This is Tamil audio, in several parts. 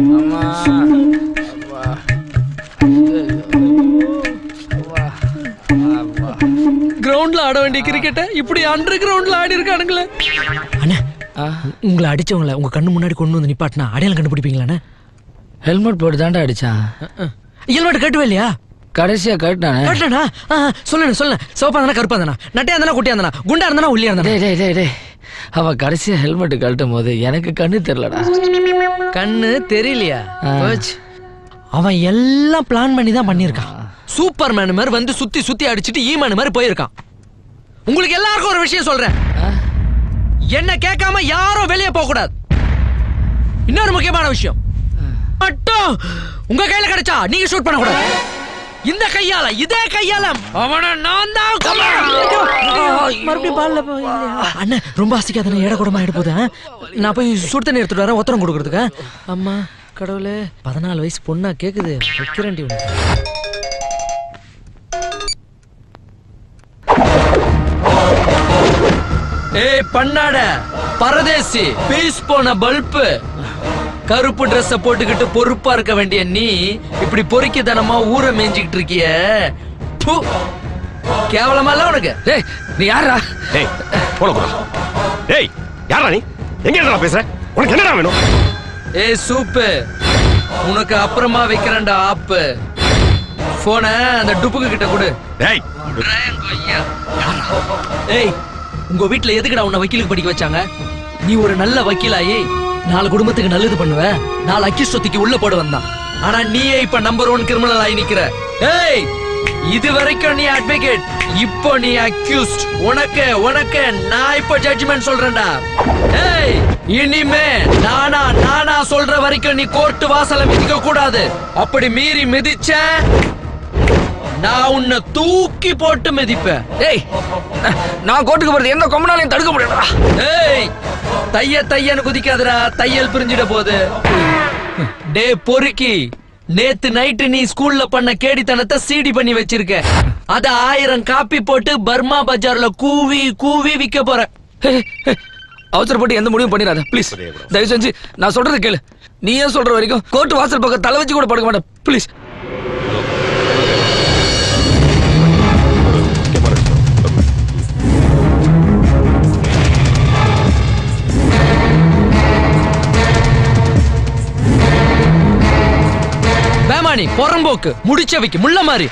அம்மா அப்பா. அப்பா. அப்பா. கிரவுண்ட்ல ஆட வேண்டிய கிரிக்கெட்டை இப்படி அண்டர் கிரவுண்ட்ல ஆடி இருக்கானுங்களே அண்ணா உங்களை அடிச்சவங்கள உங்க கண்ணு முன்னாடி கொண்டு வந்து நிப்பாட்டினா அடையாளம் கண்டுபிடிப்பீங்களாண்ணே ஹெல்மெட் போட்டு தாண்டா அடிச்சான் இயல்பாட்டு கட்டுவே இல்லையா கடைசியா கட்டினானே கட்டணா சொல்லுண்ணே சொல்லுண்ணே சிவப்பா இருந்தா கருப்பா இருந்தா நட்டையா இருந்தா குட்டியா இருந்தா குண்டா இருந்தா ஒல்லியா இருந்தா டேய் டேய் டேய் டேய் அவன் கடைசியா ஹெல்மெட் கழட்டும் போது எனக்கு கண்ணு தெரியலடா கண்ணு தெரியலையா ஆ. போச்சு. அவன் எல்லாம் பிளான் பண்ணி தான் பண்ணியிருக்கான் சூப்பர் மேன் மாதிரி வந்து சுத்தி சுத்தி அடிச்சிட்டு ஈ மேன் மாதிரி போயிருக்கான் உங்களுக்கு எல்லாருக்கும் ஒரு விஷயம் சொல்றேன் ஆ? என்ன கேட்காம யாரும் வெளியே போக கூடாது இன்னொரு முக்கியமான விஷயம் மட்டும் உங்க கையில கிடைச்சா நீங்க ஷூட் பண்ண கூடாது இந்த கையால இதே கையால அவன நான் தான் மறுபடியும் பால்ல அண்ணன் ரொம்ப ஆசிக்காத ஏட கூடமா ஆயிட போகுது ஆ? நான் போய் சுடு தண்ணி எடுத்துட்டு வரேன் ஒத்தரம் கொடுக்கறதுக்கு ஆ? அம்மா கடவுளே பதினாலு வயசு பொண்ணா கேக்குது வைக்கிறேன்டி உனக்கு ஏய் பண்ணாட பரதேசி பீஸ் போன பல்பு கருப்பு Dress போட்டுக்கிட்டு பொறுப்பா இருக்க வேண்டிய நீ இப்படி பொறுக்கித்தனமா ஊரை மேய்ஞ்சிக்கிட்டு இருக்கிய ப்பு. கேவலமா இல்ல உனக்கு டேய் நீ யாரா டேய் போல போடா டேய் யாரா நீ எங்க இருக்கா பேசுற உனக்கு என்னடா வேணும் ஏய் சூப்பு உனக்கு அப்புறமா வைக்கிறேன்டா ஆப்பு போன அந்த டுப்புக்கு கிட்ட கொடு டேய் ஏய் உங்க வீட்ல எதுக்குடா உன்னை வக்கீலுக்கு படிக்க வச்சாங்க நீ ஒரு நல்ல வக்கீலாயி நாலு குடும்பத்துக்கு நல்லது பண்ணுவ நாலு அக்கிஸ்வத்திக்கு உள்ள போட வந்தான் ஆனா நீயே இப்ப நம்பர் ஒன் கிரிமினல் ஆகி நிக்கிற ஏய் இது வரைக்கும் நீ அட்வொகேட் இப்போ நீ அக்யூஸ்ட் உனக்கு உனக்கு நான் இப்போ ஜட்ஜ்மெண்ட் சொல்றேன்டா ஏய் இனிமே நானா நானா சொல்ற வரைக்கும் நீ கோர்ட் வாசல மிதிக்க கூடாது அப்படி மீறி மிதிச்ச நான் உன்னை தூக்கி போட்டு மிதிப்பேன் டேய் நான் கோர்ட்டுக்கு போறது எந்த கொம்பனாலையும் தடுக்க முடியாதா ஏய் தைய தையன்னு குதிக்காதடா தையல் பிரிஞ்சிட போகுது டே பொறுக்கி நேத்து நைட்டு நீ ஸ்கூல்ல பண்ண கேடித்தனத்தை சீடி பண்ணி வச்சிருக்க அத ஆயிரம் காப்பி போட்டு பர்மா பஜார்ல கூவி கூவி விக்க போற அவசரப்பட்டு எந்த முடிவும் பண்ணிடாத ப்ளீஸ் தயவு செஞ்சு நான் சொல்றது கேளு நீ ஏன் சொல்ற வரைக்கும் கோர்ட் வாசல் பக்கம் தலை வச்சு கூட படுக்க மாட்டேன் ப்ளீஸ் பேமானி புறம்போக்கு முடிச்சவைக்கு முள்ள மாதிரி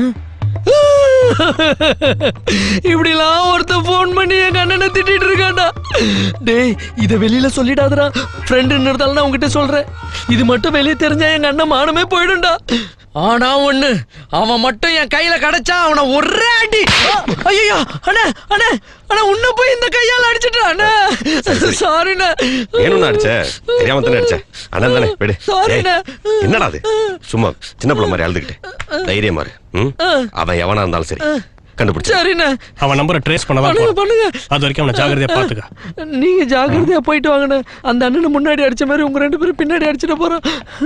இப்படிலாம் ஒருத்தன் ஃபோன் பண்ணி என் அண்ணனை திட்டிட்டு இருக்கான்டா டேய் இத வெளியில சொல்லிடாதடா ஃப்ரெண்டுன்னு இருந்தாலும் நான் உங்ககிட்ட சொல்றேன் இது மட்டும் வெளியே தெரிஞ்சா எங்க அண்ணன் மானமே போயிடும்டா ஆனா ஒண்ணு அவன் மட்டும் என் கையில கிடைச்சா அவனை ஒரே அடி ஐயோ அண்ணா அண்ணா அண்ணா உன்ன போய் இந்த கையால அடிச்சிட்டான் அண்ணா சாரிண்ணா வேணும்னு அடிச்ச தெரியாம தானே அடிச்ச அண்ணன் தானே விடு Sorry ஏய், ண்ணே. என்னடா அது சும்மா சின்ன பிள்ளை மாதிரி அழுதுகிட்டு தைரியமா இரு ம்? அவன் எவனா இருந்தாலும் சரி கண்டுபிடிச்சு சரிண்ணா அவன் நம்பரை ட்ரேஸ் பண்ண தான் பண்ணுங்க போறோம். பண்ணுங்க அது வரைக்கும் அவனை ஜாகிரதையா பாத்துக்க நீங்க ஜாக்கிரதையா போயிட்டு வாங்கண்ணே அந்த அண்ணனை முன்னாடி அடிச்ச மாதிரி உங்க ரெண்டு பேரும் பின்னாடி அடிச்சிட போறோம்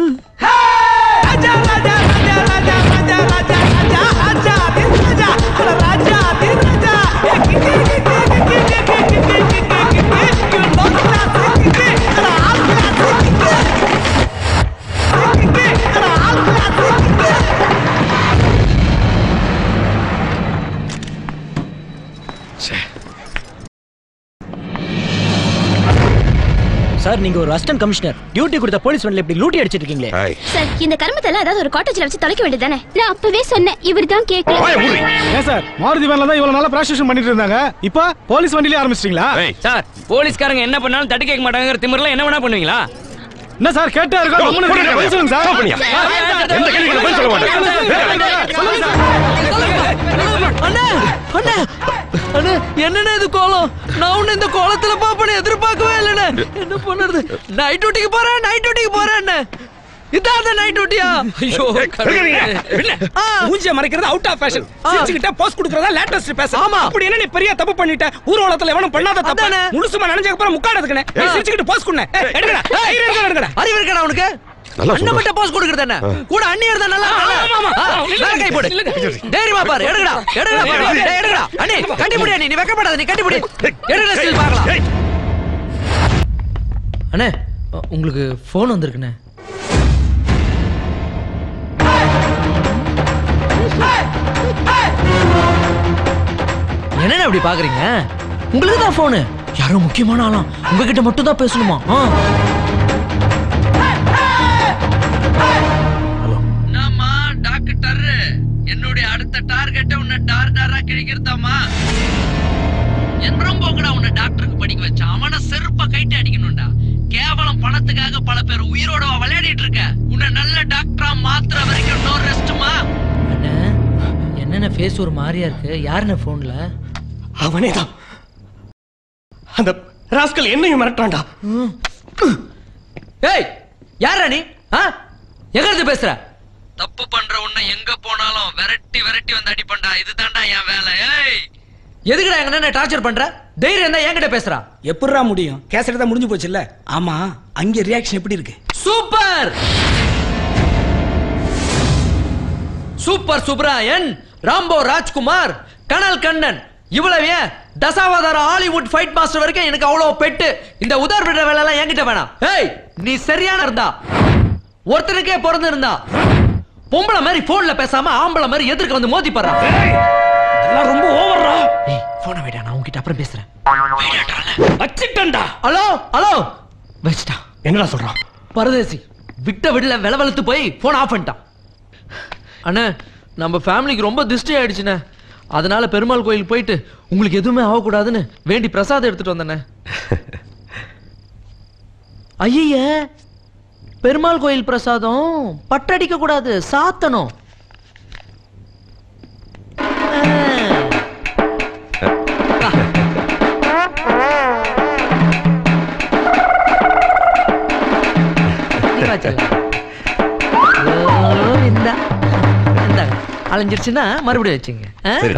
சார் நீங்க ஒரு அசிஸ்டன்ட் கமிஷனர் டியூட்டி கொடுத்த போலீஸ் வண்டில இப்படி லூட்டி அடிச்சிட்டு இருக்கீங்களே ஏய், சார் இந்த கருமத்தெல்லாம் ஏதாவது ஒரு காட்டேஜ்ல வச்சு தொலைக்க வேண்டியதானே நான் அப்பவே சொன்னேன் இவர் தான் கேட்கல வாயை மூடு. ஏன் சார் மாருதி வேன்ல தான் இவ்வளவு நாளா பிராஸ்டியூஷன் பண்ணிட்டு இருந்தாங்க இப்போ போலீஸ் வண்டியிலே ஆரம்பிச்சிட்டீங்களா ஏய், சார் போலீஸ்காரங்க என்ன பண்ணாலும் தட்டி கேட்க மாட்டாங்கிற திமிர்ல என்ன வேணா பண்ணுவீங்களா என்ன சார் கேட்டா இருக்கோம் யோ, கம்முனு போடா, இருக்கீங்க. பதில் சொல்லுங்க stop சார் பண்ணியா? எந்த கேள்விக்கு பதில் சொல்ல மாட்டேன் அண்ணா அண்ணா அண்ணா என்னண்ணே இது கோலம் நான் உன்னை இந்த கோலத்துல பாப்பேன்னு எதிர்பார்க்கவே இல்லைண்ணே என்ன பண்ணுறது நைட் டியூட்டிக்கு போறேன் நைட் டியூட்டிக்கு போறேன் அண்ணே இதான் அந்த நைட் டியூட்டியா ஐயோ கடவுளே. ஆ, மூஞ்சிய மறைக்கிறது அவுட் ஆஃப் ஃபேஷன் ஆ. சிரிச்சுக்கிட்ட போஸ்ட் கொடுக்கறதா லேட்டஸ்ட் பேச ஆமா. அப்படி என்ன நீ பெரிய தப்பு பண்ணிட்ட ஊர்வலத்துல எவனும் பண்ணாத தப்பு அதானே. முழுசுமா நினைஞ்சதுக்கு அப்புறம் முக்காடுறதுக்குனே ஆ. சிரிச்சுக்கிட்டு போஸ்ட் கொடுங்க எடுங்கடா தைரியம் இருந்தா எடுங்கடா அறிவு இருக்கா உனக்கு நல்லா அண்ணன் சொல்றா. மட்டும் போஸ் கொடுக்கறது என்ன கூட அண்ணி இருந்தா நல்லா ஆமா, ஆமா. இருக்கும்ல? ஆ, மேல கை போடு தைரியமா பாரு எடுங்கடா எடுங்கடா பாரு. டேய், எடுங்கடா அண்ணி கட்டி முடி அண்ணி நீ வெக்கப்படாத நீ கட்டி முடி எடுங்கடா ஸ்டில் பார்க்கலாம் ஏய், அண்ணே உங்களுக்கு ஃபோன் வந்திருக்குண்ணே என்னென்ன அப்படி பாக்குறீங்க உங்களுக்கு தான் போனு யாரோ முக்கியமான ஆளாம் உங்ககிட்ட மட்டும் தான் பேசணுமா ஆ. என்னம்மா, டாக்டர் என்னுடைய அடுத்த டார்கெட்டை உன்னை டார் டாரா கிழிக்கிறதாமா என்றும் போக்கடா உன்னை டாக்டருக்கு படிக்க வச்சான் அவனை செருப்ப கைட்டு அடிக்கணும்டா கேவலம் பணத்துக்காக பல பேர் உயிரோட விளையாடிட்டு இருக்க உன்னை நல்ல டாக்டரா மாத்துற வரைக்கும் நோ ரெஸ்ட்மா என்னென்ன ஃபேஸ் ஒரு மாதிரியா இருக்கு யாருன்னு போன்ல அவனே தான் அந்த ராஸ்கல் என்னையும் மிரட்டான்டா ஏய் யாரா நீ ஆ எங்க இருந்து பேசுற தப்பு பண்ற உன்னை எங்க போனாலும் விரட்டி விரட்டி வந்து அடிப்பண்டா இதுதான்டா என் வேலை ஏய் எதுக்குடா எங்க என்ன டார்ச்சர் பண்ற தைரியம் தான் என்கிட்ட பேசுறா எப்படிரா முடியும் கேசட் தான் முடிஞ்சு போச்சுல்ல ஆமா அங்க ரியாக்ஷன் எப்படி இருக்கு super super Subrayan Rambo Rajkumar Kanal Kannan இவ்வளவு ஏன் தசாவதார ஹாலிவுட் ஃபைட் மாஸ்டர் வரைக்கும் எனக்கு அவ்வளவு பெட்டு இந்த உதார் விடுற வேலை எல்லாம் என்கிட்ட வேணாம் ஏய் நீ சரியான இருந்தா ஒருத்தனுக்கே பிறந்து இருந்தா பொம்பளை மாதிரி போன்ல பேசாம ஆம்பளை மாதிரி எதிர்க்க வந்து மோதி பாடுறான் அதெல்லாம் ரொம்ப ஓவர்ரா ஏய் போன வைடா நான் உன்கிட்ட அப்புறம் பேசுறேன் வச்சிட்டேன்டா ஹலோ ஹலோ வச்சிட்டான் என்னடா சொல்றான் பரதேசி விட்ட விடல வெளவெளுத்து போய் போன் ஆஃப் பண்ணிட்டான் அண்ணே நம்ம ஃபேமிலிக்கு ரொம்ப திருஷ்டி ஆயிடுச்சுண்ணே அதனால பெருமாள் கோயில் போயிட்டு உங்களுக்கு எதுவுமே ஆகக்கூடாதுன்னு வேண்டி பிரசாதம் எடுத்துட்டு வந்தேண்ணே ஐய பெருமாள் கோயில் பிரசாதம் பட்டடிக்க கூடாது சாத்தணும் அலைஞ்சிருச்சுன்னா மறுபடியும் வச்சுங்க ஆ? சரிடா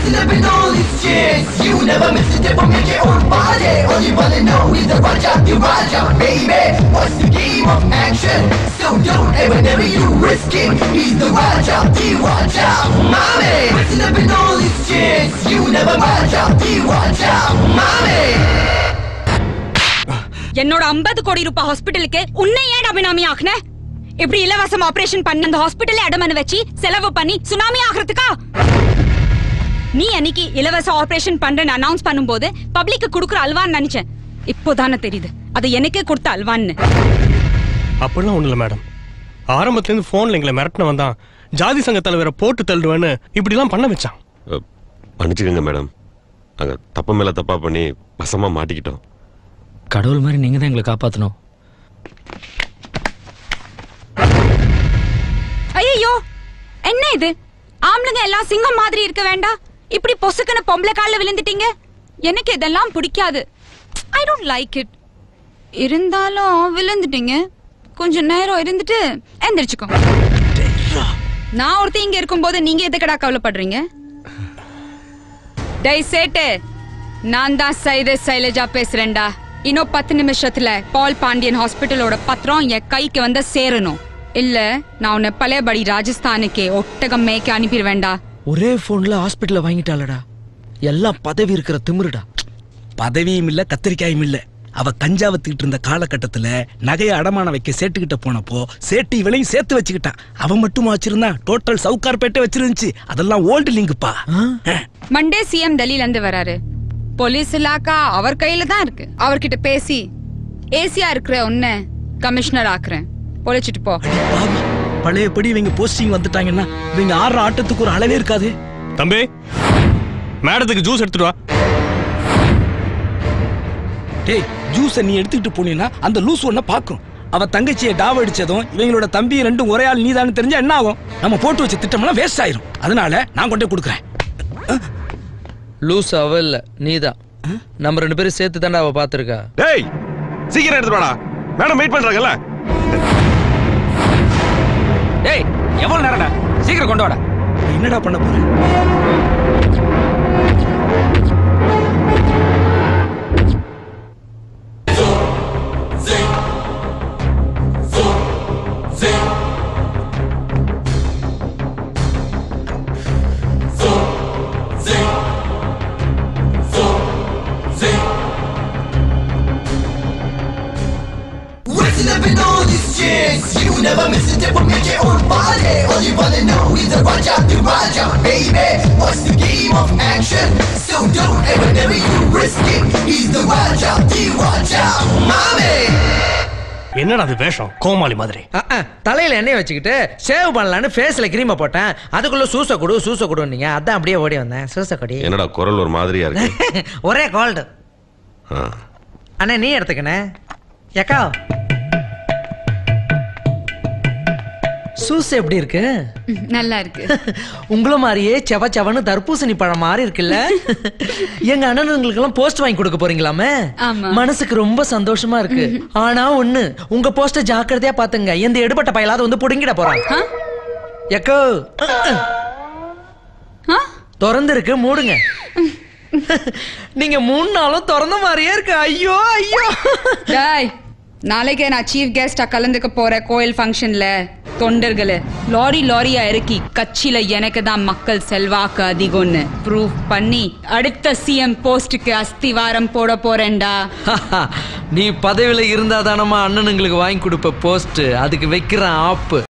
என்னோட 50 கோடி ரூபாய் ஹாஸ்பிட்டலுக்கு உன்னை ஏன் அபினாமி ஆக்குன இப்படி இலவசம் ஆபரேஷன் பண்ண அந்த ஹாஸ்பிட்டல்ல அடமனு வச்சு செலவு பண்ணி சுனாமி ஆகிறதுக்கா நீ அன்னைக்கு இலவச ஆபரேஷன் பண்றேன்னு அனௌன்ஸ் பண்ணும்போது பப்ளிக்கு கொடுக்குற அல்வான்னு நினைச்சேன் இப்போதானே தெரியுது அது எனக்கே கொடுத்த அல்வான்னு அப்படிலாம் ஒண்ணும் இல்ல மேடம் ஆரம்பத்துல இருந்து போன்ல எங்களை மிரட்டினவன் தான் ஜாதி சங்க தலைவரை போட்டு தள்ளுவேன்னு இப்படிலாம் பண்ண வச்சான் அஹ், மன்னிச்சுக்கோங்க மேடம் நாங்க தப்பு மேல தப்பா பண்ணி வசமா மாட்டிக்கிட்டோம் கடவுள் மாதிரி நீங்க தான் எங்களை காப்பாத்தணும் ஐயோ என்ன இது ஆம்பளைங்க எல்லாம் சிங்கம் மாதிரி இருக்க வேண்டாம் இப்படி பொசுக்குன்னு பொம்பளை கால்ல விழுந்துட்டீங்க எனக்கு இதெல்லாம் பிடிக்காது ஐ டோன்ட் லைக் இட் இருந்தாலும் விழுந்துட்டீங்க கொஞ்ச நேரம் இருந்துட்டு எந்திரிச்சுக்கோ நான் ஒருத்தன் இங்க இருக்கும்போது நீங்க எதுக்கடா கவலைப்படுறீங்க டேய் சேட்டு நான் தான் சைத சைலஜா பேசுறேன்டா இன்னும் பத்து நிமிஷத்துல பால் பாண்டியன் ஹாஸ்பிட்டலோட பத்திரம் என் கைக்கு வந்து சேரணும் இல்ல நான் உன்னை பழையபடி ராஜஸ்தானுக்கு ஒட்டகம் மேய்க்க அனுப்பிடுவேன்டா ஒரே போன்ல ஹாஸ்பிட்டல்ல வாங்கிட்டாளடா எல்லாம் பதவி இருக்கிற திமிருடா பதவியும் இல்ல கத்திரிக்காயும் இல்ல அவ கஞ்சா வித்துக்கிட்டு இருந்த காலகட்டத்துல நகைய அடமான வைக்க சேட்டுக்கிட்ட போனப்போ சேட்டு இவளையும் சேர்த்து வச்சுக்கிட்டான் அவன் மட்டுமா வச்சிருந்தான் டோட்டல் சவுக்கார்பேட்டை வச்சிருந்துச்சு அதெல்லாம் ஓல்டு லிங்குப்பா மண்டே சிஎம் டெல்லில இருந்து வராரு போலீஸ் இலாக்கா அவர் கையில தான் இருக்கு அவர்கிட்ட பேசி ஏசியா இருக்கிற உன்னை கமிஷனர் ஆக்குறேன் பொழைச்சிட்டு போ பாவி பழையபடி இவங்க போஸ்டிங் வந்துட்டாங்கன்னா இவங்க ஆடுற ஆட்டத்துக்கு ஒரு அளவே இருக்காது தம்பி மேடத்துக்கு ஜூஸ் எடுத்துட்டு வா டேய் ஜூஸை நீ எடுத்துக்கிட்டு போனீன்னா அந்த லூஸ் ஒன்ன பாக்கும் அவ தங்கச்சியை டாவ் அடிச்சதும் இவங்களோட தம்பி ரெண்டும் ஒரே ஆள் நீதான்னு தெரிஞ்சா என்ன ஆகும் நம்ம போட்டு வச்ச திட்டம்லாம் வேஸ்ட் ஆயிரும் அதனால நான் கொண்டே கொடுக்குறேன் லூஸ் அவ இல்ல நீதான் நம்ம ரெண்டு பேரும் சேர்த்து தாண்டா அவ பாத்திருக்கா டேய் சீக்கிரம் எடுத்து வாடா மேடம் வெயிட் பண்றாங்கல்ல ஏய் எவ்வளவு நேரம்டா சீக்கிரம் கொண்டு வாடா என்னடா பண்ண போற What's up in all these chicks? You never miss a dip or make it on body. All you wanna know is the Raja the Raja, baby. What's the game of action? So don't ever, never you risk it. He's the Raja, the Raja, mommy. என்னடா அது வேஷம் கோமாளி மாதிரி அஹ், அஹ், தலையில எண்ணெய் வச்சுக்கிட்டு சேவ் பண்ணலான்னு ஃபேஸ்ல கிரீமை போட்டேன் அதுக்குள்ள சூச கொடு சூச கொடுன்னீங்க அதான் அப்படியே ஓடி வந்தேன் சூச கொடி என்னடா குரல் ஒரு மாதிரியா இருக்கு ஒரே கோல்டு ஆ. அண்ணா நீ எடுத்துக்கண்ணே ஏக்கா சூஸ் எப்படி இருக்கு நல்லா இருக்கு உங்கள மாதிரியே செவ செவன்னு தர்பூசணி பழம் மாதிரி இருக்குல்ல எங்க அண்ணனுங்களுக்கு எல்லாம் போஸ்ட் வாங்கி கொடுக்க போறீங்களாமே ஆமா. மனசுக்கு ரொம்ப சந்தோஷமா இருக்கு ஆனா ஒண்ணு உங்க போஸ்ட ஜாக்கிரதையா பாத்துங்க எந்த எடுபட்ட பயலாவது வந்து புடுங்கிட போறான் ஆ? எக்கோ ஆ? திறந்து இருக்கு மூடுங்க நீங்க மூணு நாளும் திறந்த மாதிரியே இருக்கு ஐயோ ஐயோ டேய் நாளைக்கு நான் சீஃப் கெஸ்டா கலந்துக்க போற கோயில் ஃபங்க்ஷன்ல தொண்டர்களே லாரி லாரியா இறக்கி கட்சியில எனக்கு தான் மக்கள் செல்வாக்கு அதிகம்னு ப்ரூவ் பண்ணி அடுத்த சிஎம் போஸ்டுக்கு அஸ்திவாரம் போட போறேன்டா நீ பதவியில இருந்தா தானம்மா அண்ணனுங்களுக்கு வாங்கி கொடுப்ப போஸ்ட் அதுக்கு வைக்கிறேன் ஆப்பு